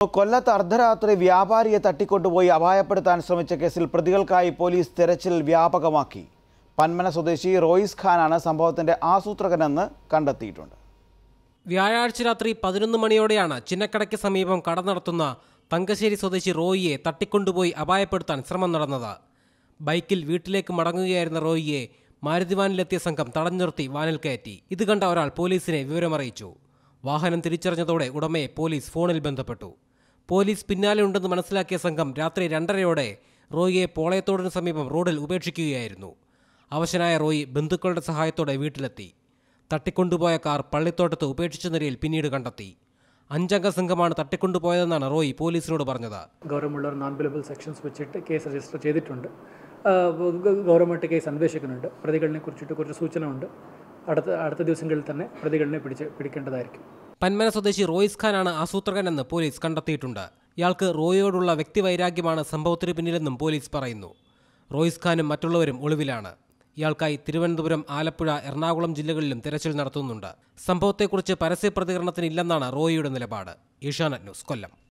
കൊല്ലത്ത് അർദ്ധരാത്രി വ്യാപാരിയെ തട്ടിക്കൊണ്ടുപോയി അപായപ്പെടുത്താൻ ശ്രമിച്ച കേസിൽ പ്രതികൾക്കായി പോലീസ് തെരച്ചിൽ വ്യാപകമാക്കി പന്മന സ്വദേശി റോയിസ് ഖാനാണ് സംഭവത്തിന്റെ ആസൂത്രകനെന്ന് കണ്ടെത്തിയിട്ടുണ്ട് വ്യാഴാഴ്ച രാത്രി പതിനൊന്ന് മണിയോടെയാണ് ചിന്നക്കടയ്ക്ക് സമീപം കട നടത്തുന്ന തങ്കശ്ശേരി സ്വദേശി റോയിയെ തട്ടിക്കൊണ്ടുപോയി അപായപ്പെടുത്താൻ ശ്രമം നടന്നത് ബൈക്കിൽ വീട്ടിലേക്ക് മടങ്ങുകയായിരുന്ന റോയിയെ മാരുതിവാനിലെത്തിയ സംഘം തടഞ്ഞു നിർത്തി വാനിൽ കയറ്റി ഇത് കണ്ട ഒരാൾ പോലീസിനെ വിവരമറിയിച്ചു വാഹനം തിരിച്ചറിഞ്ഞതോടെ ഉടമയെ പോലീസ് ഫോണിൽ ബന്ധപ്പെട്ടു പോലീസ് പിന്നാലെ ഉണ്ടെന്ന് മനസ്സിലാക്കിയ സംഘം രാത്രി രണ്ടരയോടെ റോയിയെ പോളയത്തോടിന് സമീപം റോഡിൽ ഉപേക്ഷിക്കുകയായിരുന്നു അവശനായ റോയി ബന്ധുക്കളുടെ സഹായത്തോടെ വീട്ടിലെത്തി തട്ടിക്കൊണ്ടുപോയ കാർ പള്ളിത്തോട്ടത്ത് ഉപേക്ഷിച്ച നിലയിൽ പിന്നീട് കണ്ടെത്തി അഞ്ചംഗ സംഘമാണ് തട്ടിക്കൊണ്ടുപോയതെന്നാണ് റോയി പോലീസിനോട് പറഞ്ഞത് ഗൗരവമുള്ള നോൺ ബിലബിൾ സെക്ഷൻസ് വെച്ചിട്ട് കേസ് രജിസ്റ്റർ ചെയ്തിട്ടുണ്ട് ആ, ഗ- ഗൗരവമായിട്ട് കേസ് അന്വേഷിക്കുന്നുണ്ട് പ്രതികളിനെ കുറിച്ചിട്ട് കുറച്ച് സൂചന ഉണ്ട് അടുത്ത അടുത്ത ദിവസങ്ങളിൽ തന്നെ പ്രതികളിനെ പിടിച്ച് പിടിക്കേണ്ടതായിരിക്കും പന്മന സ്വദേശി റോയിസ് ഖാനാണ് ആസൂത്രകനെന്ന് പോലീസ് കണ്ടെത്തിയിട്ടുണ്ട് ഇയാൾക്ക് റോയിയോടുള്ള വ്യക്തിവൈരാഗ്യമാണ് സംഭവത്തിന് പിന്നിലെന്നും പോലീസ് പറയുന്നു റോയിസ് ഖാനും മറ്റുള്ളവരും ഒളിവിലാണ് ഇയാൾക്കായി തിരുവനന്തപുരം ആലപ്പുഴ എറണാകുളം ജില്ലകളിലും തെരച്ചിൽ നടത്തുന്നുണ്ട് സംഭവത്തെക്കുറിച്ച് പരസ്യ പ്രതികരണത്തിനില്ലെന്നാണ് റോയിയുടെ നിലപാട് ഏഷ്യാനെറ്റ് ന്യൂസ് കൊല്ലം